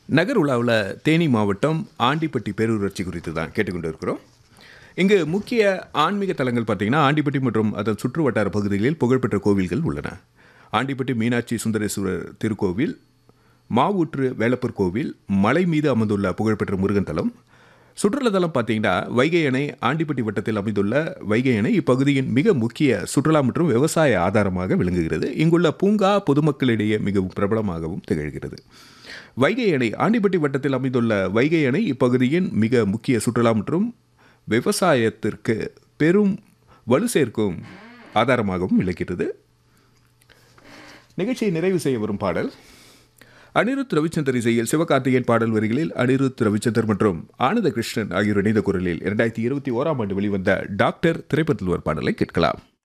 நகர் உலாவில் தேனி மாவட்டம் ஆண்டிப்பட்டி பேரூராட்சி குறித்து தான் கேட்டுக்கொண்டு இருக்கிறோம் இங்கு முக்கிய ஆன்மீக தலங்கள் பார்த்தீங்கன்னா ஆண்டிப்பட்டி மற்றும் அதன் சுற்று வட்டார பகுதிகளில் புகழ்பெற்ற கோவில்கள் உள்ளன ஆண்டிப்பட்டி மீனாட்சி சுந்தரேஸ்வரர் திருக்கோவில் மாவூற்று வேலப்பர் கோவில் மலை மீது அமர்ந்துள்ள புகழ்பெற்ற முருகன் தலம் சுற்றுலா தலம் பார்த்தீங்கன்னா வைகை அணை ஆண்டிப்பட்டி வட்டத்தில் அமைந்துள்ள வைகை அணை இப்பகுதியின் மிக முக்கிய சுற்றுலா மற்றும் விவசாய ஆதாரமாக விளங்குகிறது இங்குள்ள பூங்கா பொதுமக்களிடையே மிகவும் பிரபலமாகவும் திகழ்கிறது வைகை அணை ஆண்டிப்பட்டி வட்டத்தில் அமைந்துள்ள வைகை அணை இப்பகுதியின் மிக முக்கிய சுற்றுலா மற்றும் விவசாயத்திற்கு பெரும் வலு சேர்க்கும் ஆதாரமாகவும் விளக்கிறது நிகழ்ச்சியை நிறைவு செய்ய வரும் பாடல் அனிருத் ரவிச்சந்தர் இசையில் சிவகார்த்திகேயன் பாடல் வரிகளில் அனிருத் ரவிச்சந்தர் மற்றும் ஆனந்த கிருஷ்ணன் ஆகியோர் இணைந்த குரலில் இரண்டாயிரத்தி இருபத்தி ஓராம் ஆண்டு வெளிவந்த டாக்டர் திரைப்படத்தில் ஒரு பாடலை கேட்கலாம்